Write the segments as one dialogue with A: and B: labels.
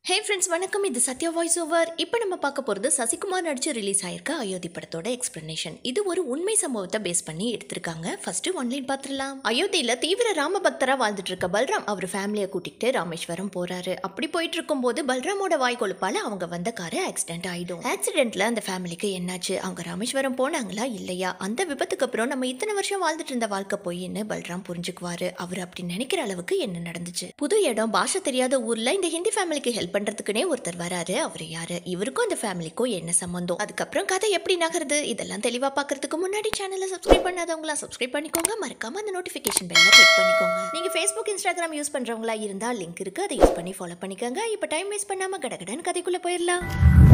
A: hey friends வணக்கம் இது Sathya voice over இப்போ நம்ம பார்க்க போகிறது சசிகுமார் நடிச்சு ரிலீஸ் ஆயிருக்க அயோத்தி படத்தோட எக்ஸ்பிளனேஷன் இது ஒரு உண்மை சம்பவத்தை பேஸ் பண்ணி எடுத்திருக்காங்க ஃபர்ஸ்ட் ஒன்லைன் பார்த்துடலாம் அயோத்தியில் தீவிர ராம பக்தரா வாழ்ந்துட்டு இருக்க பல்ராம் அவர் ஃபேமிலியை கூட்டிகிட்டு ராமேஸ்வரம் போறாரு அப்படி போயிட்டு இருக்கும்போது பல்ராமோட வாய் கொழுப்பால அவங்க வந்த காரு ஆக்சிடென்ட் ஆயிடும் ஆக்சிடென்ட்ல அந்த ஃபேமிலிக்கு என்னாச்சு அவங்க ராமேஸ்வரம் போனாங்களா இல்லையா அந்த விபத்துக்கு அப்புறம் நம்ம இத்தனை வருஷம் வாழ்ந்துட்டு இருந்த வாழ்க்கை போயின்னு பல்ராம் புரிஞ்சுக்குவாரு அவர் அப்படி நினைக்கிற அளவுக்கு என்ன நடந்துச்சு புது இடம் பாஷை தெரியாத ஊர்ல இந்த ஹிந்தி ஃபேமிலிக்கு ஹெல்ப் பண்றதுக்குனே ஒருத்தர் வராரு அவர் யாரு இவருக்கும் அந்த ஃபேமிலிக்கும் என்ன சம்பந்தம் அதுக்கப்புறம் கதை எப்படி நகருது இதெல்லாம் தெளிவா பார்க்கறதுக்கு முன்னாடி சேனலை சப்ஸ்கிரைப் பண்ணாதவங்களா சப்ஸ்கிரைப் பண்ணிக்கோங்க மறக்காம அந்த நோட்டிஃபிகேஷன் பெல்ல கிளிக் பண்ணிக்கோங்க நீங்க ஃபேஸ்புக் இன்ஸ்டாகிராம் யூஸ் பண்றவங்களா இருந்தா லிங்க் இருக்கு அதை யூஸ் பண்ணி ஃபாலோ பண்ணிக்கோங்க இப்போ டைம் வேஸ்ட் பண்ணாம கடகடன் கதைக்குள்ள போயிடலாம்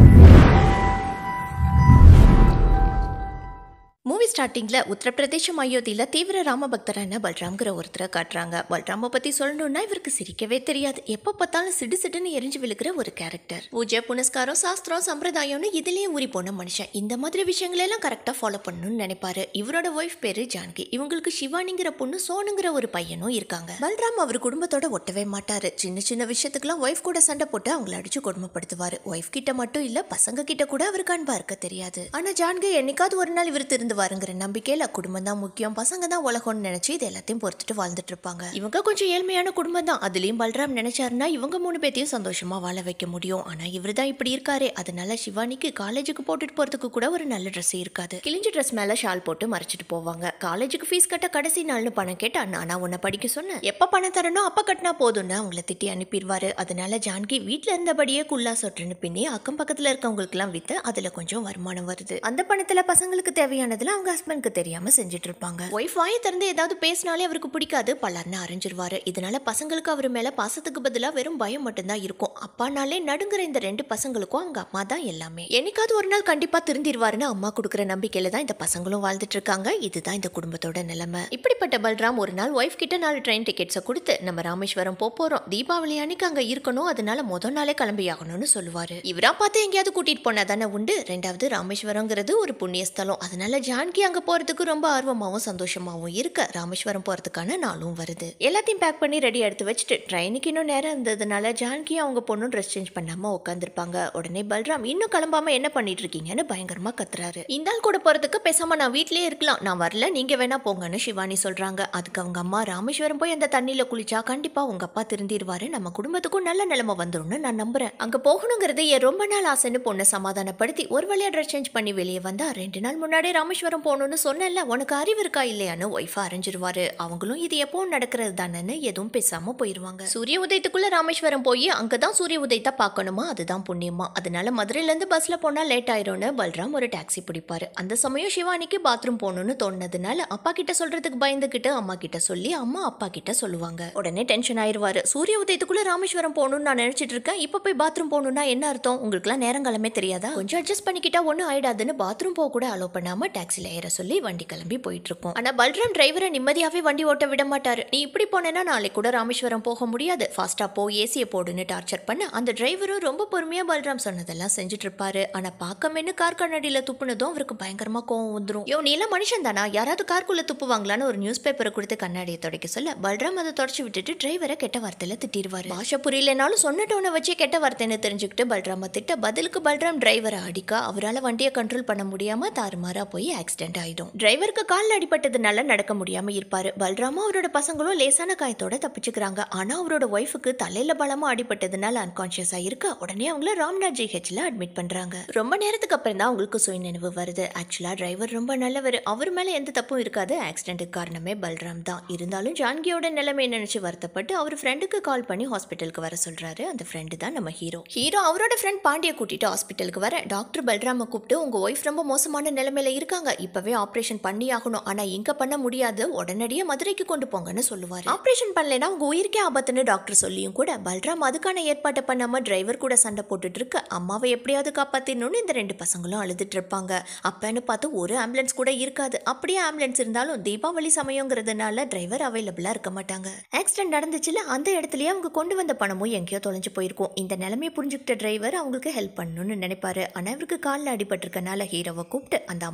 A: மூவி ஸ்டார்டிங்ல உத்தரப்பிரதேசம் அயோத்தியில தீவிர ராம பக்தரான பல்ராம்ங்கிற ஒருத்தரை காட்டுறாங்க பல்ராம பத்தி சொல்லணும்னா இவருக்கு சிரிக்கவே தெரியாது எப்ப பார்த்தாலும் சிடு சிடுன்னு எரிஞ்சு விழுக்கிற ஒரு கேரக்டர் பூஜை புனஸ்காரம் சாஸ்திரம் சம்பிரதாயம்னு இதுலயே ஊறி போன மனுஷன் இந்த மாதிரி விஷயங்களை எல்லாம் கரெக்டா ஃபாலோ பண்ணணும்னு நினைப்பாரு இவரோட ஒய்ஃப் பேரு ஜானகி இவங்களுக்கு சிவானிங்கிற பொண்ணு சோனுங்கிற ஒரு பையனும் இருக்காங்க பல்ராம் அவர் குடும்பத்தோட ஒட்டவே மாட்டாரு சின்ன சின்ன விஷயத்துக்குலாம் ஒய்ஃப் கூட சண்டை போட்டு அவங்கள அடிச்சு கொடுமைப்படுத்துவாரு ஒய்ஃப் கிட்ட மட்டும் இல்ல பசங்க கிட்ட கூட அவருக்கு அன்பா இருக்க தெரியாது ஆனா ஜான்கி என்னைக்காவது ஒரு நாள் இவர் திருந்து வருங்கிற நம்பிக்கையில குடும்பம் தான் முக்கியம் பசங்க தான் உலகம்னு நினைச்சு இது எல்லாத்தையும் பொறுத்துட்டு வாழ்ந்துட்டு இருப்பாங்க இவங்க கொஞ்சம் ஏழ்மையான குடும்பம் தான் அதுலயும் பல்ராம் நினைச்சாருன்னா இவங்க மூணு பேத்தையும் சந்தோஷமா வாழ வைக்க முடியும் ஆனா இவர் தான் இப்படி இருக்காரு அதனால சிவானிக்கு காலேஜுக்கு போட்டுட்டு போறதுக்கு கூட ஒரு நல்ல ட்ரெஸ் இருக்காது கிழிஞ்ச ட்ரெஸ் மேல ஷால் போட்டு மறைச்சிட்டு போவாங்க காலேஜுக்கு ஃபீஸ் கட்ட கடைசி நாள்னு பணம் கேட்டா நானா உன்னை படிக்க சொன்னேன் எப்ப பணம் தரணும் அப்ப கட்டினா போதும்னு அவங்கள திட்டி அனுப்பிடுவாரு அதனால ஜான்கி வீட்ல இருந்தபடியே குல்லா சொட்டுன்னு பின்னி அக்கம் பக்கத்துல இருக்கவங்களுக்கு எல்லாம் வித்து அதுல கொஞ்சம் வருமானம் வருது அந்த பணத்துல பசங்களுக்கு தேவையானதுல அவங்க ஹஸ்பண்ட்க்கு தெரியாம செஞ்சுட்டு இருப்பாங்க ஒய்ஃப் வாயை திறந்து ஏதாவது பேசினாலே அவருக்கு பிடிக்காது பலர்னு அரைஞ்சிருவாரு இதனால பசங்களுக்கு அவர் மேல பாசத்துக்கு பதிலா வெறும் பயம் மட்டும்தான் இருக்கும் அப்பானாலே நடுங்குற இந்த ரெண்டு பசங்களுக்கும் அவங்க அம்மா தான் எல்லாமே என்னைக்காவது ஒரு நாள் கண்டிப்பா திருந்திருவாருன்னு அம்மா கொடுக்குற நம்பிக்கையில தான் இந்த பசங்களும் வாழ்ந்துட்டு இருக்காங்க இதுதான் இந்த குடும்பத்தோட நிலைமை இப்படிப்பட்ட பல்ராம் ஒரு நாள் ஒய்ஃப் கிட்ட நாலு ட்ரெயின் டிக்கெட்ஸை கொடுத்து நம்ம ராமேஸ்வரம் போப் போறோம் தீபாவளி அன்னைக்கு அங்க இருக்கணும் அதனால முத நாளே கிளம்பி ஆகணும்னு சொல்லுவாரு இவரா பார்த்து எங்கேயாவது கூட்டிட்டு போனா தானே உண்டு ரெண்டாவது ராமேஸ்வரங்கிறது ஒரு புண்ணிய ஸ்தலம் அதனால ஜான்கி அங்க போறதுக்கு ரொம்ப ஆர்வமாவும் சந்தோஷமாவும் இருக்க ராமேஸ்வரம் போறதுக்கான நாளும் வருது எல்லாத்தையும் பேக் பண்ணி ரெடி எடுத்து வச்சுட்டு ட்ரெயினுக்கு இன்னும் நேரம் இருந்ததுனால ஜான்கி அவங்க பொண்ணும் ட்ரெஸ் சேஞ்ச் பண்ணாம உட்காந்துருப்பாங்க உடனே பல்ராம் இன்னும் கிளம்பாம என்ன பண்ணிட்டு இருக்கீங்கன்னு பயங்கரமா கத்துறாரு இந்த ஆள் கூட போறதுக்கு பேசாம நான் வீட்லயே இருக்கலாம் நான் வரல நீங்க வேணா போங்கன்னு சிவானி சொல்றாங்க அதுக்கு அவங்க அம்மா ராமேஸ்வரம் போய் அந்த தண்ணியில குளிச்சா கண்டிப்பா உங்க அப்பா திருந்திருவாரு நம்ம குடும்பத்துக்கும் நல்ல நிலைமை வந்துரும்னு நான் நம்புறேன் அங்க போகணுங்கிறது என் ரொம்ப நாள் ஆசைன்னு பொண்ணை சமாதானப்படுத்தி ஒரு வழியா ட்ரெஸ் சேஞ்ச் பண்ணி வெளியே வந்தா ரெண்டு நாள் முன்னாடியே ராமேஸ்வரம் போகணும்னு சொன்னேன்ல உனக்கு அறிவு இருக்கா இல்லையான்னு ஒய்ஃபா அரைஞ்சிருவாரு அவங்களும் இது எப்போ நடக்கிறது தானேன்னு எதுவும் பேசாம போயிருவாங்க சூரிய உதயத்துக்குள்ள ராமேஸ்வரம் போய் அங்கதான் சூரிய உதயத்தை பார்க்கணுமா அதுதான் புண்ணியமா அதனால மதுரையில இருந்து பஸ்ல போனா லேட் ஆயிரும்னு பல்ராம் ஒரு டாக்ஸி பிடிப்பாரு அந்த சமயம் சிவானிக்கு பாத்ரூம் போகணும்னு தோணுனதுனால அப்பா கிட்ட சொல்றதுக்கு பயந்துகிட்டு அம்மா கிட்ட சொல்லி அம்மா அப்பா கிட்ட சொல்லுவாங்க உடனே டென்ஷன் ஆயிருவாரு சூரிய உதயத்துக்குள்ள ராமேஸ்வரம் போகணும்னு நான் நினைச்சிட்டு இருக்கேன் இப்ப போய் பாத்ரூம் போகணும்னா என்ன அர்த்தம் உங்களுக்குலாம் நேரங்காலமே தெரியாதா கொஞ்சம் அட்ஜஸ்ட் பண்ணிக்கிட்டா ஒன்றும் ஆயிடாதுன்னு பாத்ரூம் போக கூட அலோ பண்ணாம டாக்ஸில ஏற சொல்லி வண்டி கிளம்பி போயிட்டு இருக்கோம் ஆனா பல்ராம் டிரைவரை நிம்மதியாவே வண்டி ஓட்ட விட மாட்டாரு நீ இப்படி போனேன்னா நாளைக்கு கூட ராமேஸ்வரம் போக முடியாது ஃபாஸ்டா போ ஏசியை போடுன்னு டார்ச்சர் பண்ண அந்த டிரைவரும் ரொம்ப பொறுமையா பல்ராம் சொன்னதெல்லாம் செஞ்சுட்டு இருப்பாரு ஆனா பார்க்கமேனு கார் கண்ணாடியில துப்புனதும் அவருக்கு பயங்கரமா கோவம் வந்துரும் யோ நீ எல்லாம் மனுஷன் தானா யாராவது கார்க்குள்ள துப்புவாங்களான்னு ஒரு நியூஸ் பேப்பரை கொடுத்து கண்ணாடியை துடைக்க சொல்ல பல்ராம் அதை தொடச்சு விட்டுட்டு டிரைவரை கெட்ட வார்த்தையில திட்டிடுவாரு பாஷை புரியலனாலும் சொன்ன டோனை வச்சே கெட்ட வார்த்தைன்னு தெரிஞ்சுக்கிட்டு பல்ராம திட்ட பதிலுக்கு பல்ராம் டிரைவரை அடிக்க அவரால் வண்டியை கண்ட்ரோல் பண்ண முடியாம தாறுமாறா போய் ஆக்சிடென்ட் ஆயிடும் டிரைவருக்கு காலில் அடிபட்டதுனால நடக்க முடியாம இருப்பாரு பல்ராமும் அவரோட பசங்களும் லேசான காயத்தோட தப்பிச்சுக்கிறாங்க ஆனா அவரோட ஒய்ஃபுக்கு தலையில பலமா அடிபட்டதுனால அன்கான்சியஸா இருக்க உடனே அவங்கள ராம்நாத் ஜிஹெச்ல அட்மிட் பண்றாங்க ரொம்ப நேரத்துக்கு அப்புறம் தான் அவங்களுக்கு சுயநினைவு வருது ஆக்சுவலா டிரைவர் ரொம்ப நல்லவர் அவர் மேல எந்த தப்பும் இருக்காது ஆக்சிடென்ட்டுக்கு காரணமே பல்ராம் தான் இருந்தாலும் ஜான்கியோட நிலைமை நினைச்சு வருத்தப்பட்டு அவர் ஃப்ரெண்டுக்கு கால் பண்ணி ஹாஸ்பிட்டலுக்கு வர சொல்றாரு அந்த ஃப்ரெண்டு தான் நம்ம ஹீரோ ஹீரோ அவரோட ஃப்ரெண்ட் பாண்டியை கூட்டிட்டு ஹாஸ்பிட்டலுக்கு வர டாக்டர் பல்ராம கூப்பிட்டு உங்க ஒய்ஃப் ரொம்ப மோசமான நிலைமையில இருக்காங்க இப்பவே ஆபரேஷன் பண்ணி ஆகணும் ஆனா இங்க பண்ண முடியாது உடனடியே மதுரைக்கு கொண்டு போங்கன்னு சொல்லுவாரு ஆபரேஷன் பண்ணலைன்னா உங்க உயிருக்கே ஆபத்துன்னு டாக்டர் சொல்லியும் கூட பல்ராம் அதுக்கான ஏற்பாட்டை பண்ணாம டிரைவர் கூட சண்டை போட்டுட்டு இருக்க அம்மாவை எப்படியாவது காப்பாத்திடணும்னு இந்த ரெண்டு பசங்களும் அழுதுட்டு இருப்பாங்க அப்பன்னு பார்த்து ஒரு ஆம்புலன்ஸ் கூட இருக்காது அப்படியே ஆம்புலன்ஸ் இருந்தாலும் தீபாவளி சமயங்கிறதுனால டிரைவர் அவைலபிளா இருக்க மாட்டாங்க ஆக்சிடென்ட் நடந்துச்சுல அந்த இடத்துலயே அவங்க கொண்டு வந்த பணமும் எங்கேயோ தொலைஞ்சு போயிருக்கும் இந்த நிலைமையை புரிஞ்சுக்கிட்ட டிரைவர் அவங்களுக்கு ஹெல்ப் பண்ணணும்னு நினைப்பாரு ஆனா இவருக்கு காலில் அடிபட்டிருக்கனால ஹீரோவை கூப்பிட்டு அந்த அம்மா ரொம்ப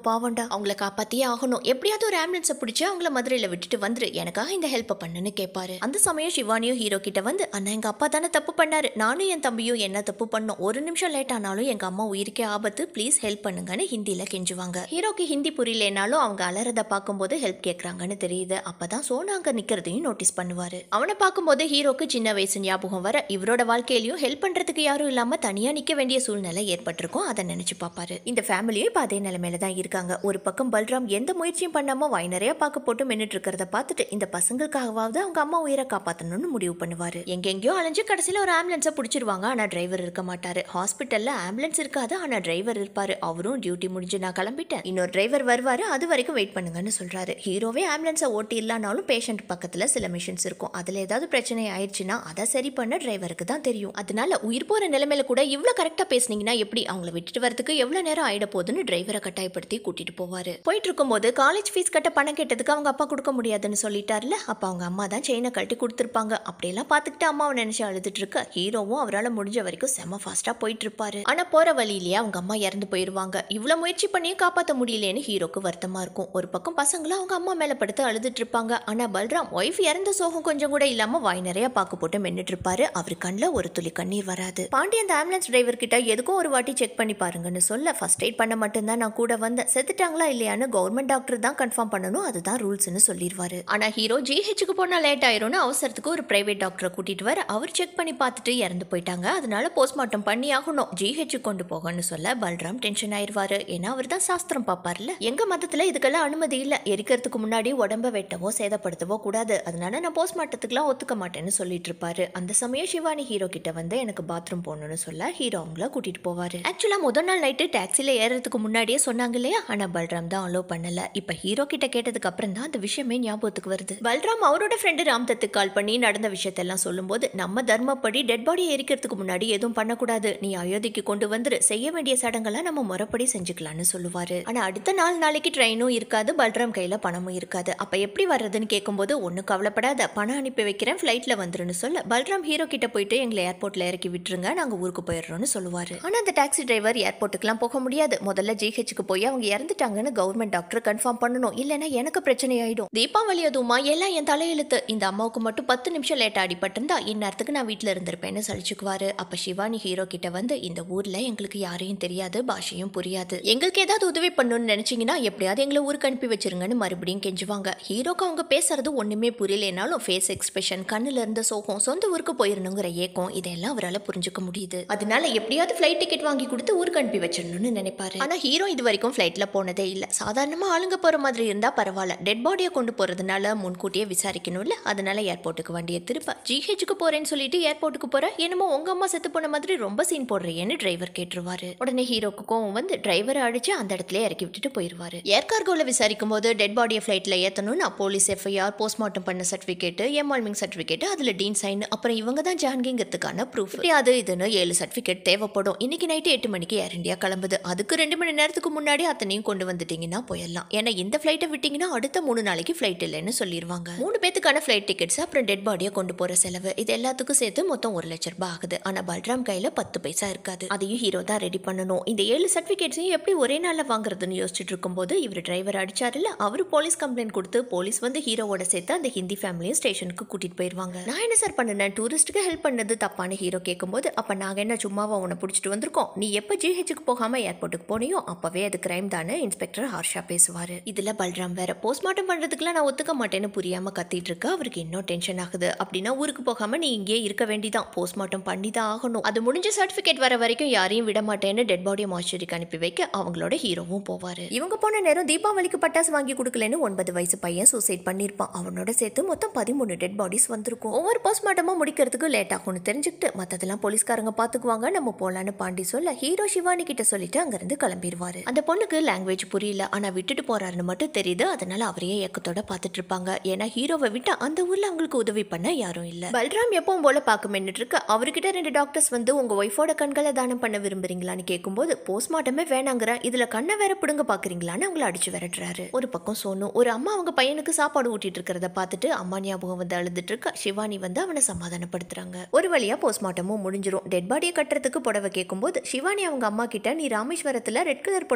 A: பாவம்டா அவங்கள காப்பாத்தியே ஆகணும் எப்படியாவது ஒரு ஆம்புலன்ஸை பிடிச்சி அவங்கள மதுரையில விட்டுட்டு வந்துரு எனக்காக இந்த ஹெல்ப் பண்ணுன்னு கேட்பாரு அந்த சமயம் சிவானியும் ஹீரோ கிட்ட வந்து அண்ணா எங்க அப்பா தானே தப்பு பண்ணாரு நானும் என் தம்பியும் என்ன தப்பு பண்ணோம் ஒரு நிமிஷம் லேட் ஆனாலும் எங்க அம்மா உயிருக்கே ஆபத்து ப்ளீஸ் ஹெல்ப் பண்ணுங்கன்னு ஹிந்தியில கெஞ்சுவாங்க ஹீரோக்கு ஹிந்தி புரியலனாலும் அவங்க அலறத பார்க்கும்போது ஹெல்ப் கேட்கறாங்கன்னு தெரியுது அப்பதான் சோனா அங்க நிக்கிறதையும் நோட்டீஸ் பண்ணுவாரு அவனை பார்க்கும்போது ஹீரோக்கு சின்ன வயசு ஞாபகம் வர இவரோட வாழ்க்கையிலயும் ஹெல்ப் பண்றதுக்கு யாரும் இல்லாம தனியா நிக்க வேண்டிய சூழ்நிலை ஏற்பட்டிருக்கும் அதை நினைச்சு பார்ப்பாரு இந்த ஃபேமிலியும் இப்ப அதே நிலைமையில தான் இருக்காங்க ஒரு பக்கம் பல்ராம் எந்த முயற்சியும் பண்ணாம வாய் நிறைய பார்க்க போட்டு மின்னுட்டு இருக்கிறத பார்த்துட்டு இந்த பசங்களுக்காகவாவது அவங்க அம்மா உயிரை காப்பாத்தணும்னு முடிவு பண்ணுவாரு எங்கெங்கயோ அலைஞ்சு கடைசியில ஒரு ஆம்புலன்ஸை பிடிச்சிருவாங்க ஆனா டிரைவர் இருக்க மாட்டாரு ஹாஸ்பிட்டல்ல ஆம்புலன்ஸ் இருக்காது ஆனா டிரைவர் இருப்பாரு அவரும் டியூட்டி முடிஞ்சு நான் கிளம்பிட்டேன் இன்னொரு டிரைவர் வருவாரு அது வரைக்கும் வெயிட் பண்ணுங்கன்னு சொல்றாரு ஹீரோவே ஆம்புலன்ஸை ஓட்டி இல்லைனாலும் பேஷண்ட் பக்கத்துல சில மிஷின்ஸ் இருக்கும் அதுல ஏதாவது பிரச்சனை ஆயிடுச்சுன்னா அதை சரி பண்ண டிரைவருக்கு தான் தெரியும் அதனால உயிர் போற நிலைமையில கூட இவ்வளவு கரெக்டா பேசுனீங்கன்னா எப்படி அவங்கள விட்டுட்டு வரதுக்கு எவ்வளவு நேரம் ஆயிட போகுதுன்னு டிரைவரை கட்டாயப்படுத்தி கூட்டிட்டு போவாரு போயிட்டு இருக்கும்போது காலேஜ் ஃபீஸ் கட்ட பணம் கேட்டதுக்கு அவங்க அப்பா கொடுக்க முடியாதுன்னு சொல்லிட்டாருல அப்ப அவங்க அம்மா தான் செயினை கட்டி கொடுத்துருப்பாங்க அப்படியெல்லாம் பார்த்துக்கிட்டு அம்மாவை நினைச்சு அழுதுட்டு இருக்க ஹீரோவும் அவரால் முடிஞ்ச வரைக்கும் செம ஃபாஸ்டா போயிட்டு இருப்பாரு ஆனா போற வழியிலேயே அவங்க அம்மா இறந்து போயிருவாங்க இவ்வளவு முயற்சி பண்ணியும் காப்பாற்ற முடியலன்னு ஹீரோக்கு வருத்தமா இருக்கும் ஒரு பக்கம் பசங்களும் அவங்க அம்மா மேல படுத்து அழுதுட்டு இருப்பாங்க ஆனா பல்ராம் ஒய்ஃப் இறந்த சோகம் கொஞ்சம் கூட இல்லாம வாய் நிறைய பாக்கு போட்டு மென்னுட்டு இருப்பாரு அவர் கண்ணில் ஒரு துளி கண்ணீர் வராது பாண்டி அந்த ஆம்புலன்ஸ் டிரைவர் கிட்ட எதுக்கும் ஒரு வாட்டி செக் பண்ணி பாருங்கன்னு சொல்ல ஃபர்ஸ்ட் எய்ட் பண்ண மட்டும்தான் நான் கூட வந்தேன் செத்துட்டாங்களா இல்லையான்னு கவர்மெண்ட் டாக்டர் தான் கன்ஃபார்ம் பண்ணணும் அதுதான் ரூல்ஸ்னு சொல்லிடுவாரு ஆனா ஹீரோ ஜிஹெச்சுக்கு போனா லேட் ஆயிரும்னு அவசரத்துக்கு ஒரு பிரைவேட் டாக்டரை கூட்டிட்டு வர அவர் செக் பண்ணி பார்த்துட்டு இறந்து போயிட்டாங்க அதனால போஸ்ட்மார்ட்டம் பண்ணி ஆகணும் ஜிஹெச்சு கொண்டு போகணும்னு சொல்ல பல்ராம் டென்ஷன் ஆயிருவாரு ஏன்னா அவர் தான் சாஸ்திரம் பார்ப்பார்ல எங்க மதத்துல இதுக்கெல்லாம் அனுமதி இல்ல எரிக்கிறதுக்கு முன்னாடி உடம்ப வெட்டவோ சேதப்படுத்தவோ கூடாது அதனால நான் போஸ்ட்மார்ட்டத்துக்குலாம் ஒத்துக்க மாட்டேன்னு சொல்லிட்டு இருப்பாரு அந்த சமயம் சிவானி ஹீரோ கிட்ட வந்து எனக்கு பாத்ரூம் போகணும்னு சொல்ல ஹீரோ அவங்கள கூட்டிட்டு போவாரு ஆக்சுவலா முதல் நாள் நைட்டு டாக்ஸில ஏறதுக்கு முன்னாடியே சொன்னாங்க இல்லையா ஆனா பல்ராம் தான் அலோவ் பண்ணல இப்ப ஹீரோ கிட்ட கேட்டதுக்கு அப்புறம் தான் அந்த விஷயமே ஞாபகத்துக்கு வருது பல்ராம் அவரோட ஃப்ரெண்டு ராம்தத்துக்கு கால் பண்ணி நடந்த விஷயத்தெல்லாம் சொல்லும்போது நம்ம தர்மப்படி டெட் பாடியை எரிக்கிறதுக்கு முன்னாடி எதுவும் பண்ணக்கூடாது நீ அயோத்திக்கு கொண்டு வந்துரு செய்ய வேண்டிய சடங்கெல்லாம் நம்ம முறைப்படி செஞ்சுக்கலாம்னு சொல்லுவாரு ஆனா அடுத்த நாலு நாளைக்கு ட்ரெயினும் இருக்காது பல்ராம் கையில பணமும் இருக்காது அப்ப எப்படி வர்றதுன்னு கேட்கும்போது ஒன்றும் கவலைப்படாத பணம் அனுப்பி வைக்கிறேன் ஃப்ளைட்ல வந்துருன்னு சொல்ல பல்ராம் ஹீரோ கிட்ட போயிட்டு எங்களை ஏர்போர்ட்ல இறக்கி விட்டுருங்க நாங்க ஊருக்கு போயிடுறோம்னு சொல்லுவாரு ஆனா அந்த டாக்ஸி டிரைவர் ஏர்போர்ட்டுக்குலாம் போக முடியாது முதல்ல ஜிஹெச்சுக்கு போய் அவங்க இறந்துட்டாங்கன்னு கவர்மெண்ட் டாக்டர் கன்ஃபார்ம் பண்ணணும் இல்லைன்னா எனக்கு பிரச்சனை ஆயிடும் தீபாவளி அதுவுமா எல்லாம் என் தலையெழுத்து இந்த அம்மாவுக்கு மட்டும் பத்து நிமிஷம் லேட்டா அடிபட்டிருந்தா இந்நேரத்துக்கு நான் வீட்டில் இருந்திருப்பேன்னு சலிச்சுக்குவாரு அப்ப சிவானி ஹீரோ கிட்ட வந்து இந்த ஊர்ல எங்களுக்கு யாரையும் தெரியாது பாஷையும் புரியாது எங்களுக்கு ஏதாவது உதவி பண்ணணும்னு நினைச்சீங்கன்னா எப்படியாவது எங்களை ஊருக்கு அனுப்பி வச்சிருங்கன்னு மறுபடியும் கெஞ்சுவாங்க ஹீரோக்கு அவங்க பேசுறது ஒண்ணுமே புரியலனாலும் ஃபேஸ் எக்ஸ்பிரஷன் கண்ணுல இருந்த சோகம் சொந்த ஊருக்கு போயிடணுங்கிற ஏக்கம் இதெல்லாம் அவரால் புரிஞ்சுக்க முடியுது அதனால எப்படியாவது ஃப்ளைட் டிக்கெட் வாங்கி கொடுத்து ஊருக்கு அனுப்பி வச்சிடணும்னு நினைப்பாரு ஆனா ஹீரோ இது வரைக்கும் ஃப்ளைட்ல போனதே இல்ல சாதாரணமா ஆளுங்க போற மாதிரி இருந்தா பரவாயில்ல டெட் பாடியை கொண்டு போறதுனால முன்கூட்டியே விசாரிக்கணும்ல அதனால ஏர்போர்ட்டுக்கு வண்டியை திருப்ப ஜிஹெச்சுக்கு போறேன்னு சொல்லிட்டு ஏர்போர்ட்டுக்கு போற என்னமோ உங்க அம்மா செத்து போன மாதிரி ரொம்ப சீன் போடுறியேன்னு டிரைவர் கேட்டுருவாரு உடனே ஹீரோக்கு கோவம் வந்து டிரைவரை அடிச்சு அந்த இடத்துல இறக்கி விட்டுட்டு போயிருவாரு ஏர் கார்கோல விசாரிக்கும் போது டெட் பாடியை ஃப்ளைட்ல ஏத்தணும்னா போலீஸ் எஃப்ஐஆர் போஸ்ட்மார்ட்டம் பண்ண சர்டிபிகேட் எம்ஆல்மிங் சர்டிபிகேட் அதுல டீன் சைன் அப்புறம் இவங்க தான் ஜான்கிங்கிறதுக்கான ப்ரூஃப் இப்படி அது இதுன்னு ஏழு சர்டிபிகேட் தேவைப்படும் இன்னைக்கு நைட்டு எட்டு மணிக்கு ஏர் இந்தியா கிளம்புது அதுக்கு ரெண்டு மணி நேரத்துக்கு முன்னாடி அத்தனையும் கொண்டு வந்துட்டீங்கன்னா போயிடலாம் ஏன்னா இந்த ஃப்ளைட்டை விட்டீங்கன்னா அடுத்த மூணு நாளைக்கு ஃப்ளைட் இல்லைன்னு சொல்லிடுவாங்க மூணு பேத்துக்கான ஃப்ளைட் டிக்கெட்ஸ் அப்புறம் டெட் பாடியை கொண்டு போற செலவு இது எல்லாத்துக்கும் சேர்த்து மொத்தம் ஒரு லட்ச ரூபாய் ஆகுது ஆனா பல்ராம் கையில பத்து பைசா இருக்காது அதையும் ஹீரோ தான் ரெடி பண்ணணும் இந்த ஏழு சர்டிபிகேட்ஸையும் எப்படி ஒரே நாள்ல வாங்குறதுன்னு யோசிச்சுட்டு இருக்கும்போது இவர் டிரைவர் அடிச்சாருல அவரு போலீஸ் கம்ப்ளைண்ட் கொடுத்து போலீஸ் வந்து ஹீரோவோட சேர்த்து அந்த ஹிந்தி ஃபேமிலியும் ஸ்டேஷனுக்கு கூட்டிட்டு போயிருவாங்க நான் என்ன சார் பண்ணேன் டூரிஸ்ட்டுக்கு ஹெல்ப் பண்ணது தப்பான ஹீரோ கேட்கும்போது அப்ப நாங்க என்ன சும்மாவா உன்னை பிடிச்சிட்டு வந்திருக்கோம் நீ எப்ப ஜிஹெச்சுக்கு போகாம ஏர்போர்ட்டுக்கு போனியோ அப்பவே அது கிரைம் தானே இன்ஸ்பெக்டர் ஹர்ஷா பேசுவாரு இதுல பல்ராம் வேற போஸ்ட்மார்ட்டம் பண்றதுக்குலாம் நான் ஒத்துக்க மாட்டேன்னு புரியாம கத்திட்டு இருக்க அவருக்கு இன்னும் டென்ஷன் ஆகுது அப்படின்னா ஊருக்கு போகாம நீ இங்கேயே இருக்க வேண்டிதான் போஸ்ட்மார்ட்டம் பண்ணி தான் ஆகணும் அது முடிஞ்ச சர்டிபிகேட் வர வரைக்கும் யாரையும் விட மாட்டேன்னு டெட் பாடியை மாய்ச்சரிக்கு அனுப்பி வைக்க அவங்களோட ஹீரோவும் போவாரு இவங்க போன நேரம் தீபாவளிக்கு பட்டாசு வாங்கி கொடுக்கலன்னு ஒன்பது வயசு பையன் சூசைட் பண்ணிருப்பான் அவனோட சேர்த்து மொத்தம் பதிமூணு டெட் பாடிஸ் வந்திருக்கும் ஒவ்வொரு போஸ்ட்மார்ட்டமும் முடிக்கிறதுக்கு லேட் ஆகும்னு தெரிஞ்சுக்கிட்டு மத்ததெல்லாம் போலீஸ்காரங்க பாத்துக்குவாங்க நம்ம போலான்னு பாண்டி சொல்ல ஹீரோ சிவானி கிட்ட சொல்லிட்டு அங்கிருந்து கிளம்பிடுவாரு அந்த பொண்ணுக்கு லாங்குவேஜ் புரியல ஆனா விட்டுட்டு போறாருன்னு மட்டும் தெரியுது அதனால அவரையே ஏக்கத்தோட பாத்துட்டு இருப்பாங்க ஏன்னா ஹீரோவை விட்டா அந்த ஊர்ல அவங்களுக்கு உதவி பண்ண யாரும் இல்ல பல்ராம் எப்பவும் போல பார்க்க மென்னுட்டு இருக்க அவர்கிட்ட ரெண்டு டாக்டர்ஸ் வந்து உங்க ஒய்ஃபோட கண்களை தானம் பண்ண விரும்புறீங்களான்னு கேட்கும்போது போஸ்ட்மார்ட்டமே வேணாங்கிற இதுல கண்ணை வேற பிடுங்க பாக்குறீங்களான்னு அவங்கள அடிச்சு விரட்டுறாரு ஒரு பக்கம் சோனு ஒரு அம்மா அவங்க பையனுக்கு சாப்பாடு ஊட்டிட்டு இருக்கிறத பார்த்துட்டு அம்மா ஞாபகம் வந்து அழுதுட்டு இருக்க சிவானி வந்து அவனை சமாதானப்படுத்துறாங்க ஒரு வழியா போஸ்ட்மார்ட்டமும் முடிஞ்சிரும் டெட் பாடியை கட்டுறதுக்கு புடவை கேட்கும்போது சிவானி அவங்க அம்மா கிட்ட நீ ராமேஸ்வரத்துல ரெட் கலர் புடவை தான் கட்டணும்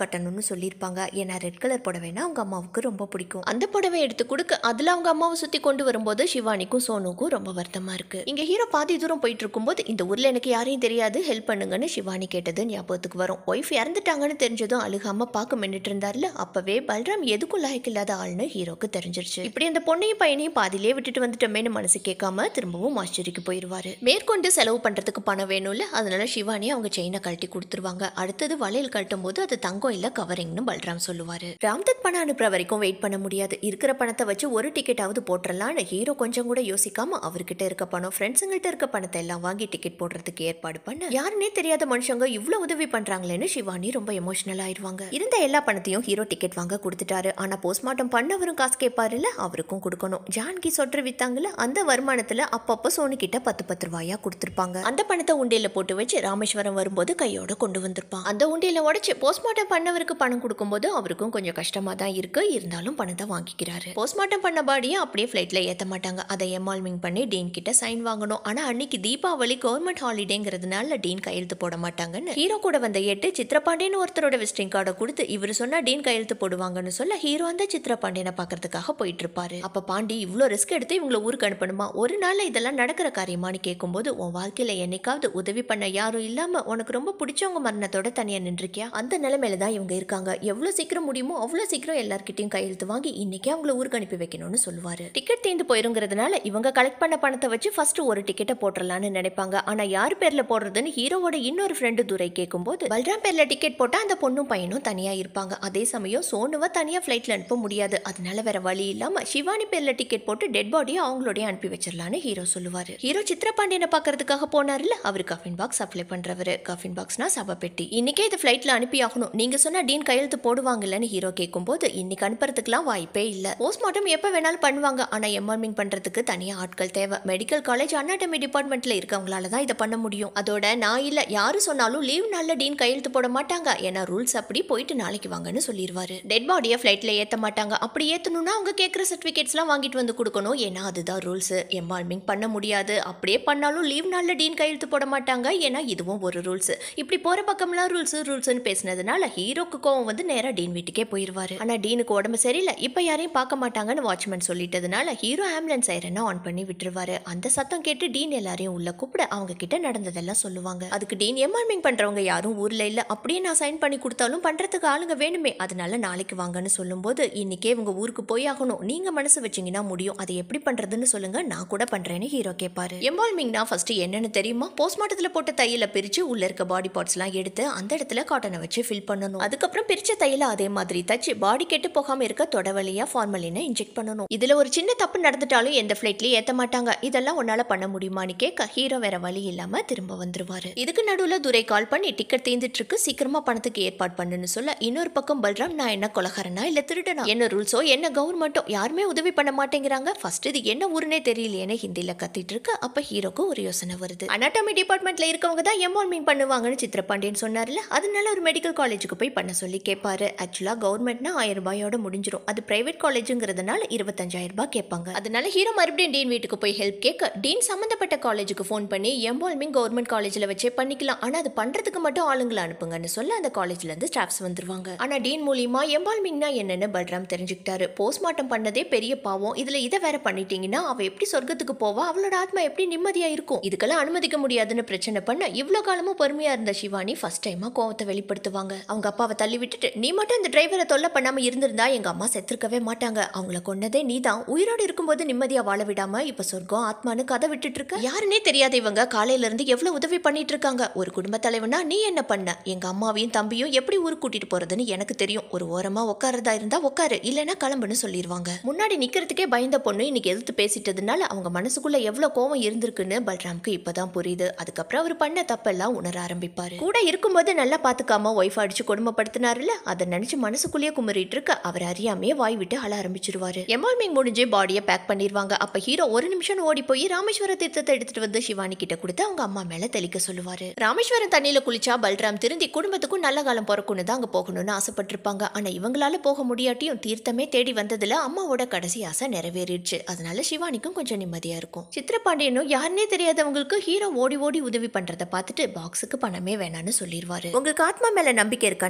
A: கட்டணும்னு சொல்லியிருப்பாங்க ஏன்னா ரெட் கலர் புடவைனா அவங்க அம்மாவுக்கு ரொம்ப பிடிக்கும் அந்த புடவை எடுத்து கொடுக்க அதுல அவங்க அம்மாவை சுத்தி கொண்டு வரும்போது சிவானிக்கும் சோனுக்கும் ரொம்ப வருத்தமா இருக்கு இங்க ஹீரோ பாதி தூரம் போயிட்டு இருக்கும்போது இந்த ஊர்ல எனக்கு யாரையும் தெரியாது ஹெல்ப் பண்ணுங்கன்னு சிவானி கேட்டது ஞாபகத்துக்கு வரும் ஒய்ஃப் இறந்துட்டாங்கன்னு தெரிஞ்சதும் அழுகாம பார்க்க மின்னுட்டு இருந்தார்ல அப்பவே பல்ராம் எதுக்கும் லாய்க்கில்லாத ஆள்னு ஹீரோக்கு தெரிஞ்சிருச்சு இப்படி அந்த பொண்ணையும் பையனையும் பாதியிலே விட்டுட்டு வந்துட்டோமேனு மனசு கேட்காம திரும்பவும் ஆச்சரிக்கு போயிடுவாரு மேற்கொண்டு செலவு பண்றதுக்கு பணம் வேணும்ல அதனால சிவானி அவங்க செயினை கழட்டி கொடுத்துருவாங்க அடுத்தது வளையல் கட்டும் போது அது தங்கம் இல்ல கவரிங்னு பல்ராம் சொல்லுவாரு ராம்தத் பணம் அனுப்புற வரைக்கும் வெயிட் பண்ண முடியாது இருக்கிற பணத்தை வச்சு ஒரு டிக்கெட்டாவது போட்டுறலாம்னு ஹீரோ கொஞ்சம் கூட யோசிக்காம அவர்கிட்ட இருக்க பணம் ஃப்ரெண்ட்ஸுங்கிட்ட இருக்க பணத்தை எல்லாம் வாங்கி டிக்கெட் போடுறதுக்கு ஏற்பாடு பண்ண யாருன்னே தெரியாத மனுஷங்க இவ்வளவு உதவி பண்றாங்களேன்னு சிவானி ரொம்ப எமோஷனல் ஆயிருவாங்க இருந்த எல்லா பணத்தையும் ஹீரோ டிக்கெட் வாங்க கொடுத்துட்டாரு ஆனா போஸ்ட்மார்ட்டம் பண்ணவரும் காசு கேட்பாருல்ல அவருக்கும் கொடுக்கணும் ஜான்கி சொட்டு வித்தாங்கல்ல அந்த வருமானத்துல அப்பப்போ சோனு கிட்ட பத்து பத்து ரூபாயா கொடுத்துருப்பாங்க அந்த பணத்தை உண்டியல போட்டு வச்சு ராமேஸ்வரம் வரும்போது கையோட கொண்டு வந்திருப்பான் அந்த உண்டியல உடைச்சு போஸ்ட்மார்ட்டம் பண்ணவருக்கு பணம் கொடுக்கும்போது அவருக்கும் கொஞ்சம் கஷ்டமா தான் இருக்கு இருந்தாலும் பணத்தை வாங்கிக்கிறாரு போஸ்ட்மார்ட்டம் பண்ண பாடியை அப்படியே ஃபிளைட்ல ஏத்த மாட்டாங்க அதை எமால்மிங் பண்ணி டீன் கிட்ட சைன் வாங்கணும் ஆனா அன்னைக்கு தீபாவளி கவர்மெண்ட் ஹாலிடேங்கிறதுனால டீன் கையெழுத்து போட மாட்டாங்கன்னு ஹீரோ கூட வந்த எட்டு சித்திரபாண்டியன் ஒருத்தரோட விசிட்டிங் கார்டை கொடுத்து இவர் சொன்னா டீன் கையெழுத்து போடுவாங்கன்னு சொல்ல ஹீரோ அந்த சித்திரபாண்டியனை பாக்குறதுக்காக போயிட்டு இருப்பாரு அப்ப பாண்டி இவ்ளோ ரிஸ்க் எடுத்து இவங்களை ஊருக்கு அனுப்பணுமா ஒரு நாள்ல இதெல்லாம் நடக்கிற காரியமான்னு கேட்கும்போது உன் வாழ்க்கையில என்னைக்காவது உதவி பண்ண யாரும் இல்லாம உனக்கு ரொம்ப பிடிச்சவங்க மரணத்தோட தனியா நின்றுக்கியா அந்த நிலைமையில தான் இவங்க இருக்காங்க எவ்வளவு சீக்கிரம் முடியுமோ அவ்வளவு சீக்கிரம் எல்லார்கிட்டயும் கையெழுத்து வாங்கி இன்னைக்கே அவங்கள ஊருக்கு அனுப்பி வைக்கணும்னு சொல்லுவாரு டிக்கெட் தீந்து போயிருங்கிறதுனால இவங்க கலெக்ட் பண்ண பணத்தை வச்சு ஃபர்ஸ்ட் ஒரு டிக்கெட்டை போட்டுடலாம்னு நினைப்பாங்க ஆனா யார் பேர்ல போடுறதுன்னு ஹீரோவோட இன்னொரு ஃப்ரெண்டு துரை கேட்கும்போது பல்ராம் பேர்ல டிக்கெட் போட்டா அந்த பொண்ணும் பையனும் தனியா இருப்பாங்க அதே சமயம் சோனுவை தனியா ஃபிளைட்ல அனுப்ப முடியாது அதனால வேற வழி இல்லாம சிவானி பேர்ல டிக்கெட் போட்டு டெட் பாடியை அவங்களோடய அனுப்பி வச்சிடலான்னு ஹீரோ சொல்லுவாரு ஹீரோ சித்திரபாண்டியனை பாக்குறதுக்காக போனார்ல அவர் கஃபின் பாக்ஸ் அப்ளை பண்றவரு கஃபின் பாக்ஸ்னா சபை பெட்டி இன்னைக்கே இது ஃபிளைட்ல அனுப்பி ஆகணும் நீங்க சொன்னா டீன் கையெழுத்து போடுவாங்கல்லன்னு ஹீரோ கேட்கும்போது இன்னைக்கு அனுப்புறதுக்குலாம் வாய்ப்பே இல்ல போஸ்ட்மார்ட்டம் எப்ப வேணாலும் பண்ணுவாங்க ஆனா எம்ஆர்மிங் பண்றதுக்கு தனியா ஆட்கள் தேவை மெடிக்கல் காலேஜ் அனாட்டமி டிபார்ட்மெண்ட்ல இருக்கவங்களால தான் இதை பண்ண முடியும் அதோட நான் இல்ல யாரு சொன்னாலும் லீவ் நாள்ல டீன் கையெழுத்து போட மாட்டாங்க ஏன்னா ரூல்ஸ் அப்படி போயிட்டு நாளைக்கு வாங்கன்னு சொல்லிடுவாரு டெட் பாடியை ஃபிளைட்ல ஏத்த மாட்டாங்க அப்படி ஏத்தணும்னா அவங்க கேட்குற சர்டிஃபிகேட்ஸ்லாம் வாங்கிட்டு வந்து கொடுக்கணும் ஏன்னா அதுதான் ரூல்ஸ் எம்பால்மிங் பண்ண முடியாது அப்படியே பண்ணாலும் லீவ் நாளில் டீன் கையெழுத்து போட மாட்டாங்க ஏன்னா இதுவும் ஒரு ரூல்ஸ் இப்படி போகிற பக்கம்லாம் ரூல்ஸ் ரூல்ஸ்னு பேசினதுனால ஹீரோக்கு கோவம் வந்து நேராக டீன் வீட்டுக்கே போயிடுவாரு ஆனால் டீனுக்கு உடம்பு சரியில்லை இப்போ யாரையும் பார்க்க மாட்டாங்கன்னு வாட்ச்மேன் சொல்லிட்டதுனால ஹீரோ ஆம்புலன்ஸ் ஐரனை ஆன் பண்ணி விட்டுருவாரு அந்த சத்தம் கேட்டு டீன் எல்லாரையும் உள்ள கூப்பிட அவங்க கிட்ட நடந்ததெல்லாம் சொல்லுவாங்க அதுக்கு டீன் எம்ஆர்மிங் பண்றவங்க யாரும் ஊர்ல இல்ல அப்படியே நான் சைன் பண்ணி கொடுத்தாலும் பண்றதுக்கு ஆளுங்க வேணுமே அதனால நாளைக்கு வாங்கன்னு சொல்லும்போது இன்னைக்கே இவங்க ஊருக்கு போய் ஆகணும் நீங்க மனசு வச்சீங்கன்னா முடியும் அதை எப்படி பண்றதுன்னு சொல்லுங்க நான் கூட பண்றேன்னு ஹீரோ கேட்பாரு எம்பால்மிங்னா ஃபர்ஸ்ட் என்னன்னு தெரியுமா போஸ்ட்மார்ட்டத்துல போட்ட தையல பிரிச்சு உள்ள இருக்க பாடி பார்ட்ஸ் எல்லாம் எடுத்து அந்த இடத்துல காட்டனை வச்சு ஃபில் பண்ணணும் அதுக்கப்புறம் பிரிச்ச தையல அதே மாதிரி தச்சு பாடி கெட்டு போகாம இருக்க தொட வழியா ஃபார்மலினை இன்ஜெக்ட் பண்ணணும் இதுல ஒரு சின்ன தப்பு நடந்துட்டாலும் எந்த ஃபிளைட்லயும் ஏத்த மாட்டாங்க இதெல்லாம் உன்னால பண்ண முடியுமான்னு கேட்க ஹீரோ வேற வழி இல்லாம திரும்ப வந்துருவாரு இதுக்கு நடுவுல துரை கால் பண்ணி டிக்கெட் தீந்துட்டு இருக்கு சீக்கிரமா பணத்துக்கு ஏற்பாடு பண்ணுன்னு சொல்ல இன்னொரு பக்கம் பல்ராம் நான் என்ன கொலகாரனா இல்ல திருடனா என்ன ரூல்ஸோ என்ன கவர்மெண்ட்டோ யாருமே உதவி பண்ண மாட்டேங்கிறாங்க ஃபர்ஸ்ட் இது என்ன ஊருனே தெரியலையேன்னு ஹிந்தில கத்திட்டு இருக்கு அப்ப ஹீரோக்கு ஒரு யோசனை வருது அனாட்டமி டிபார்ட்மெண்ட்ல இருக்கவங்க தான் எம்ஆர்மிங் பண்ணுவாங்கன்னு சித்திரபாண்டியன் சொன்னார்ல அதனால ஒரு மெடிக்கல் காலேஜுக்கு போய் பண்ண சொல்லி கேட்பாரு ஆக்சுவலா கவர்மெண்ட்னா ஆயிரம் ரூபாயோட முடிஞ்சிரும் அது பிரைவேட் காலேஜுங்கிறதுனால இருபத்தஞ்சாயிரம் ரூபாய் கேட்பாங்க அதனால ஹீரோ மறுபடியும் டீன் வீட்டுக்கு போய் ஹெல்ப் கேட்க டீன் சம்பந்தப்பட்ட காலேஜுக்கு ஃபோன் பண்ணி எம்பால்மிங் கவர்மெண்ட் காலேஜ்ல வச்சே பண்ணிக்கலாம் ஆனா அது பண்றதுக்கு மட்டும் ஆளுங்களை அனுப்புங்கன்னு சொல்ல அந்த காலேஜ்ல இருந்து ஸ்டாஃப்ஸ் வந்துருவாங்க ஆனா டீன் மூலியமா எம்பால்மிங்னா என்னன்னு பல்ராம் தெரிஞ்சுக்கிட்டாரு போஸ்ட்மார்ட்டம் பண்ணதே பெரிய பாவம் இதுல இதை வேற பண்ணிட்டீங்கன்னா அவ எப்படி சொர்க்கத்துக்கு போவா அவளோட ஆத்மா எப்படி நிம்மதியா இருக்கும் இதுக்கெல்லாம் அனுமதிக்க முடியாதுன்னு பிரச்சனை பண்ண இவ்வளவு காலமும் பொறுமையா இருந்த சிவானி ஃபர்ஸ்ட் டைமா கோவத்தை வெளிப்படுத்துவாங்க அவங்க அப்பாவை தள்ளி விட்டுட்டு நீ மட்டும் இந்த டிரைவரை தொல்லை பண்ணாம இருந்திருந்தா எங்க அம்மா செத்துருக்கவே மாட்டாங்க அவங்கள கொன்னதே நீதான் உயிரோடு இருக்கும்போது நிம்மதியா வாழ விடாம இப்ப சொர்க்கம் ஆத்மான்னு கதை விட்டுட்டு இருக்க யாருன்னே தெரியாத இவங்க காலையில இருந்து எவ்வளவு உதவி பண்ணிட்டு இருக்காங்க ஒரு குடும்ப தலைவனா நீ என்ன பண்ண எங்க அம்மாவையும் தம்பியும் எப்படி ஊருக்கு கூட்டிட்டு போறதுன்னு எனக்கு தெரியும் ஒரு ஓரமா உட்காரதா இருந்தா உட்காரு இல்லைன்னா கிளம்புன்னு சொல்லிடுவாங்க முன்னாடி நிக்கிறதுக்கே பயந்த பொண்ணு இன்னைக்கு எதிர்த்து பேசிட்டதுனால அவங்க மனசுக்குள்ள எவ்வளவு கோவம் இருந்திருக்குன்னு பல்ராம்க்கு இப்பதான் புரியுது அதுக்கப்புறம் அவர் பண்ண தப்பெல்லாம் உணர ஆரம்பிப்பாரு கூட இருக்கும்போது நல்லா பாத்துக்காம ஒய்ஃப் அடிச்சு கொடுமைப்படுத்தினாருல அதை நினைச்சு மனசுக்குள்ளேயே குமரிட்டு இருக்க அவர் அறியாமே வாய் விட்டு அழ ஆரம்பிச்சிருவாரு எமால்மிங் முடிஞ்சு பாடியை பேக் பண்ணிடுவாங்க அப்ப ஹீரோ ஒரு நிமிஷம் ஓடி போய் ராமேஸ்வர தீர்த்தத்தை எடுத்துட்டு வந்து சிவானி கிட்ட கொடுத்து அவங்க அம்மா மேல தெளிக்க சொல்லுவாரு ராமேஸ்வரம் தண்ணியில குளிச்சா பல்ராம் திருந்தி குடும்பத்துக்கும் நல்ல காலம் பிறக்கும்னு தான் அங்க போகணும்னு ஆசைப்பட்டிருப்பாங்க ஆனா இவங்களால போக முடியாட்டியும் தீர்த்தமே தேடி வந்ததுல அம்மாவோட கடைசி ஆசை நிறைவேறிடுச்சு அதனால சிவானிக்கும் கொஞ்சம் நிம்மதியா இருக்கும் சித்திரபாண்டியனும் யாருன்னே தெரியாதவங்களுக்கு ஹீரோ ஓடி ஓடி உதவி பண்றத பார்த்துட்டு பாக்ஸுக்கு பணமே வேணாம்னு சொல்லிடுவாரு உங்களுக்கு ஆத்மா மேல நம்பிக்கை இருக்கான்னு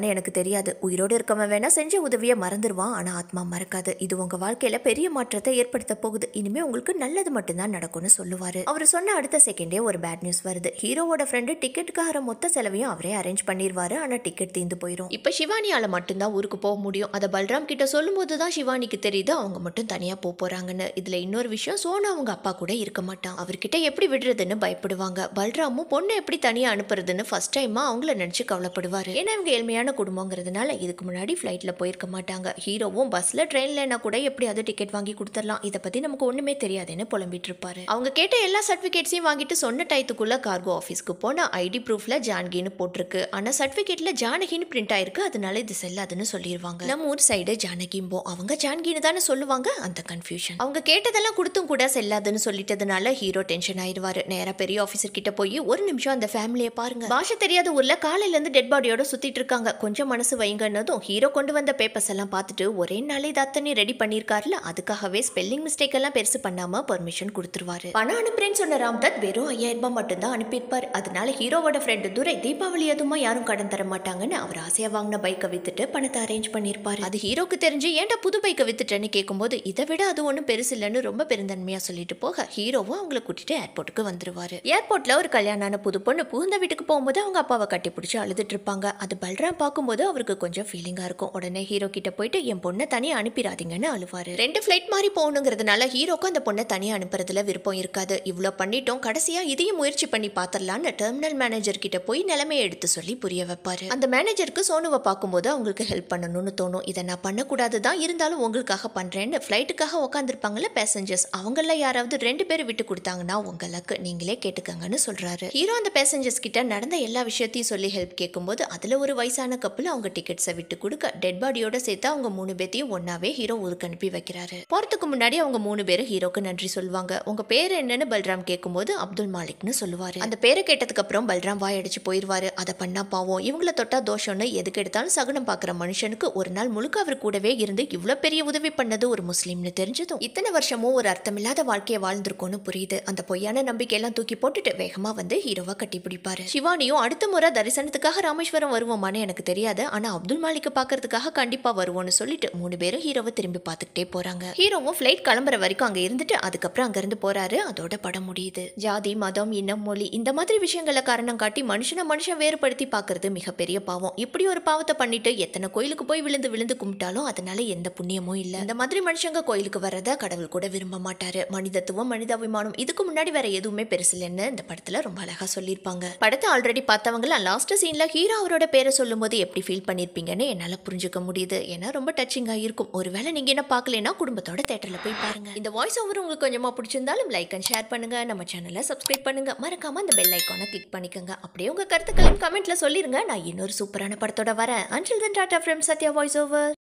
A: வருமானு எனக்கு தெரியாது உயிரோடு இருக்கவன் வேணா செஞ்ச உதவியை மறந்துடுவான் ஆனா ஆத்மா மறக்காது இது உங்க வாழ்க்கையில பெரிய மாற்றத்தை ஏற்படுத்த போகுது இனிமே உங்களுக்கு நல்லது மட்டும்தான் நடக்கும்னு சொல்லுவாரு அவர் சொன்ன அடுத்த செகண்டே ஒரு பேட் நியூஸ் வருது ஹீரோவோட ஃப்ரெண்டு டிக்கெட்டுக்காக மொத்த செலவையும் அவரே அரேஞ்ச் பண்ணிடுவாரு ஆனா டிக்கெட் தீந்து போயிடும் இப்ப சிவானியால மட்டும்தான் ஊருக்கு போக முடியும் அதை பல்ராம் கிட்ட சொல்லும்போது தான் சிவானிக்கு தெரியுது அவங்க மட்டும் தனியா போக போறாங்கன்னு இதுல இன்னொரு விஷயம் சோனா அவங்க அப்பா கூட இருக்க மாட்டான் அவர்கிட்ட எப்படி விடுறதுன்னு பயப்படுவாங்க பல்ராமும் பொண்ணை எப்படி தனியா அனுப்புறதுன்னு ஃபர்ஸ்ட் டைமா அவங்கள நினைச்சு கவலைப்படுவாரு ஏன்னா இவங்க ஏழ்மையான குடும்பங்கிறதுனால இதுக்கு முன்னாடி ஃப்ளைட்ல போயிருக்க மாட்டாங்க ஹீரோவும் பஸ்ல ட்ரெயின்லனா கூட எப்படியாவது டிக்கெட் வாங்கி கொடுத்துடலாம் இதை பத்தி நமக்கு ஒண்ணுமே தெரியாதுன்னு புலம்பிட்டு இருப்பாரு அவங்க கேட்ட எல்லா சர்டிபிகேட்ஸையும் வாங்கிட்டு சொன்ன டயத்துக்குள்ள கார்கோ ஆஃபீஸ்க்கு போனா ஐடி ப்ரூஃப்ல ஜான்கின்னு போட்டிருக்கு ஆனா சர்டிபிகேட்ல ஜானகின்னு பிரிண்ட் ஆயிருக்கு அதனால இது செல்லாதுன்னு சொல்லிடுவாங்க நம்ம ஊர் சைடு ஜானகிம்போ அவங்க ஜான்கின்னு தானே சொல்லுவாங்க அந்த கன்ஃபியூஷன் அவங்க கேட்டதெல்லாம் கொடுத்தும் கூட செல்லாதுன்னு சொல்லிட்டதுனால ஹீரோ டென்ஷன் ஆயிடுவாரு நேரா பெரிய ஆஃபீஸர் கிட்ட போய் ஒரு நிமிஷம் அந்த ஃபேமிலியை பாருங்க பாஷை தெரியாத ஊர்ல காலையில இருந்து டெட் பாடியோட சுத்திட்டு இருக்காங்க கொஞ்சம் மனசு வைங்கன்னதும் ஹீரோ கொண்டு வந்த பேப்பர்ஸ் எல்லாம் பார்த்துட்டு ஒரே நாளே இது அத்தனை ரெடி பண்ணிருக்காருல அதுக்காகவே ஸ்பெல்லிங் மிஸ்டேக் எல்லாம் பெருசு பண்ணாம பெர்மிஷன் கொடுத்துருவாரு பணம் அனுப்புறேன்னு சொன்ன ராம்தத் வெறும் ஐயாயிரம் ரூபாய் மட்டும்தான் அனுப்பியிருப்பார் அதனால ஹீரோவோட ஃப்ரெண்டு துரை தீபாவளி அதுமா யாரும் கடன் தர மாட்டாங்கன்னு அவர் ஆசையா வாங்கின பைக்கை வித்துட்டு பணத்தை அரேஞ்ச் பண்ணிருப்பாரு அது ஹீரோக்கு தெரிஞ்சு ஏன்டா புது பைக்கை வித்துட்டேன்னு கேட்கும்போது இதை விட அது ஒன்றும் பெருசு இல்லைன்னு ரொம்ப பெருந்தன்மையா சொல்லிட்டு போக ஹீரோவும் அவங்கள கூட்டிட்டு ஏர்போர்ட்டுக்கு வந்துருவாரு ஏர்போர்ட்ல ஒரு கல்யாணான புது பொண்ணு புகுந்த வீட்டுக்கு போகும்போது அவங்க அப்பாவை கட்டி பிடிச்சி அழுதுட்டு இருப்பாங்க அது பல்ராம் பார்க்கும்போது அவருக்கு கொஞ்சம் ஃபீலிங்கா இருக்கும் உடனே ஹீரோ கிட்ட போயிட்டு என் பொண்ணை தனியா அனுப்பிடாதீங்கன்னு அழுவாரு ரெண்டு ஃபிளைட் மாதிரி போகணுங்கிறதுனால ஹீரோக்கும் அந்த பொண்ணை தனியா அனுப்புறதுல விருப்பம் இருக்காது இவ்வளோ பண்ணிட்டோம் கடைசியா இதையும் முயற்சி பண்ணி பார்த்துடலான்னு டெர்மினல் மேனேஜர் கிட்ட போய் நிலைமையை எடுத்து சொல்லி புரிய வைப்பாரு அந்த மேனேஜருக்கு சோனுவை பார்க்கும்போது அவங்களுக்கு ஹெல்ப் பண்ணணும்னு தோணும் இதை நான் பண்ணக்கூடாது தான் இருந்தாலும் உங்களுக்காக பண்றேன்னு ஃப்ளைட்டுக்காக உட்காந்துருப்பாங்கல்ல பேசஞ்சர்ஸ் அவங்கள யாராவது ரெண்டு பேர் விட்டு கொடுத்தாங்கன்னா உங்களுக்கு நீங்களே கேட்டுக்கங்கன்னு சொல்றாரு ஹீரோ அந்த பேசஞ்சர்ஸ் கிட்ட நடந்த எல்லா விஷயத்தையும் சொல்லி ஹெல்ப் கேட்கும்போது அதுல ஒரு வயசான கப்பல் அவங்க டிக்கெட்ஸை விட்டு கொடுக்க டெட் பாடியோட சேர்த்து அவங்க மூணு பேத்தையும் ஒன்னாவே ஹீரோ ஊருக்கு அனுப்பி வைக்கிறாரு போறதுக்கு முன்னாடி அவங்க மூணு பேரும் ஹீரோக்கு நன்றி சொல்லுவாங்க உங்க பேர் என்னன்னு பல்ராம் கேட்கும்போது அப்துல் மாலிக்னு சொல்லுவாரு அந்த பேரை கேட்டதுக்கு அப்புறம் பல்ராம் வாய் அடிச்சு போயிருவாரு அதை பண்ணா பாவம் இவங்கள தொட்டா தோஷம்னு எதுக்கு எடுத்தாலும் சகுனம் பாக்குற மனுஷனுக்கு ஒரு நாள் முழுக்க அவர் கூடவே இருந்து இவ்வளவு பெரிய உதவி பண்ணது ஒரு முஸ்லீம்னு தெரிஞ்சதும் இத்தனை வருஷமும் ஒரு அர்த்தமில்லாத வாழ்க்கையை வாழ்ந்திருக்கோன்னு புரியுது அந்த பொய்யான நம்பிக்கையெல்லாம் தூக்கி போட்டுட்டு வேகமா வந்து ஹீரோவை கட்டி பிடிப்பாரு சிவானியும் அடுத்த முறை தரிசனத்துக்காக ராமேஸ்வரம் வருவோமான்னு எனக்கு தெரியாது ஆனா அப்துல் மாலிக்க பாக்குறதுக்காக கண்டிப்பா வருவோம்னு சொல்லிட்டு மூணு பேரும் ஹீரோவை திரும்பி பார்த்துக்கிட்டே போறாங்க ஹீரோவும் ஃபிளைட் கிளம்புற வரைக்கும் அங்க இருந்துட்டு அதுக்கப்புறம் அங்க இருந்து போறாரு அதோட படம் முடியுது ஜாதி மதம் இனம் மொழி இந்த மாதிரி விஷயங்களை காரணம் காட்டி மனுஷனை மனுஷன் வேறுபடுத்தி பார்க்கறது மிகப்பெரிய பாவம் இப்படி ஒரு பாவத்தை பண்ணிட்டு எத்தனை கோயிலுக்கு போய் விழுந்து விழுந்து கும்பிட்டாலும் அதனால எந்த புண்ணியமும் இல்ல இந்த மாதிரி மனுஷங்க கோயிலுக்கு வர்றத கடவுள் கூட விரும்ப மாட்டாரு மனிதத்துவம் மனிதாபிமானம் இதுக்கு முன்னாடி வேற எதுவுமே பெருசு இல்லைன்னு இந்த படத்துல ரொம்ப அழகா சொல்லியிருப்பாங்க படத்தை ஆல்ரெடி பார்த்தவங்களாம் லாஸ்ட் சீன்ல ஹீரோ அவரோட பேரை சொல்லும்போது எப்படி ஃபீல் பண்ணிருப்பீங்கன்னு என்னால புரிஞ்சுக்க முடியுது ஏன்னா ரொம்ப டச்சிங்கா இருக்கும் ஒருவேளை நீங்க என்ன பார்க்கலனா குடும்பத்தோட தேட்டர்ல போய் பாருங்க இந்த வாய்ஸ் ஓவர் உங்களுக்கு கொஞ்சமா பிடிச்சிருந்தாலும் லைக் அண்ட் ஷேர் பண்ணுங்க நம்ம சேனலை சப்ஸ்கிரைப் பண்ணுங்க மறக்காம அந்த பெல் ஐக்கானை கிளிக் பண்ணிக்கோங்க அப்படியே உங்க கருத்துக்களையும் கமெண்ட்ல சொல்லிருங்க நான் இன்னொரு சூப்பரான படத்தோட வரேன் until then tata from Sathya voice over